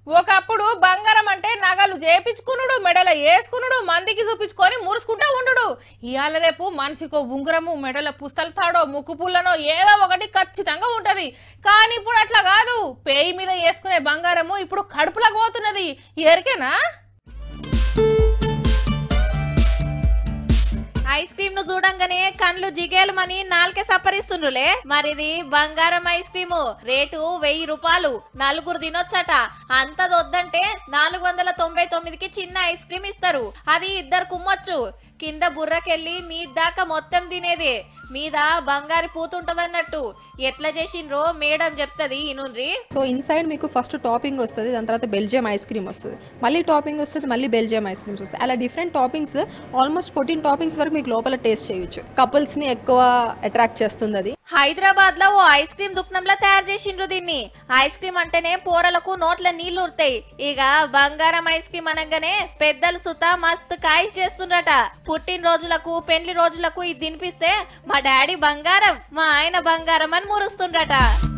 ఒకప్పుడు బంగారం అంటే నగలు చేపించుకునుడు మెడల వేసుకునుడు మందికి చూపించుకొని మురుసుకుంటా ఉండు ఇవాళ రేపు మనిషికో ఉంగరము మెడల పుస్తల తాడో ముక్కు పుల్లనో ఏదో ఒకటి ఖచ్చితంగా ఉంటది కానీ ఇప్పుడు అట్లా కాదు పేయి మీద వేసుకునే బంగారము ఇప్పుడు కడుపులకు పోతున్నది ఎరికేనా ఐస్ క్రీమ్ ను చూడంగానే కండ్లు జిగేలమని నాలుకే సప్పరిస్తుండ్రులే మరిది బంగారం ఐస్ క్రీము రేటు వెయ్యి రూపాయలు నలుగురు తినొచ్చట అంతదొద్దంటే నాలుగు వందల తొంభై తొమ్మిదికి చిన్న ఐస్ క్రీమ్ ఇస్తారు అది ఇద్దరు కుమ్మొచ్చు కింద బుర్రకెళ్ళి మీ దాకా మొత్తం తినేదే మీద బంగారు పూతుంటదన్నట్టు ఎట్లా చేసిండ్రో మేడం చెప్తది ఇనుండ్రి సో ఇన్సైడ్ మీకు ఫస్ట్ టాపింగ్ వస్తుంది దాని తర్వాత బెల్జియం ఐస్ క్రీమ్ వస్తుంది మళ్ళీ టాపింగ్ వస్తుంది మళ్ళీ బెల్జియం ఐస్ క్రీమ్స్ వస్తాయి అలా different toppings almost fourteen toppings వరకు మీకు లోపల టేస్ట్ చేయొచ్చు కపుల్స్ని ఎక్కువ అట్రాక్ట్ చేస్తుంది అది హైదరాబాద్ లో ఓ ఐస్ క్రీమ్ దుకాణంలో తయారు చేసిండ్రు దీన్ని ఐస్ క్రీమ్ అంటేనే పోరలకు నోట్ల నీళ్లు ఉరుతాయి ఇక బంగారం ఐస్ క్రీమ్ అనగానే పెద్దలు సుత మస్తు కాయిస్ చేస్తుండ్రట పుట్టినరోజులకు పెళ్లి రోజులకు ఇది తినిపిస్తే మా డాడీ బంగారం మా ఆయన బంగారం అని మురుస్తుండ్రట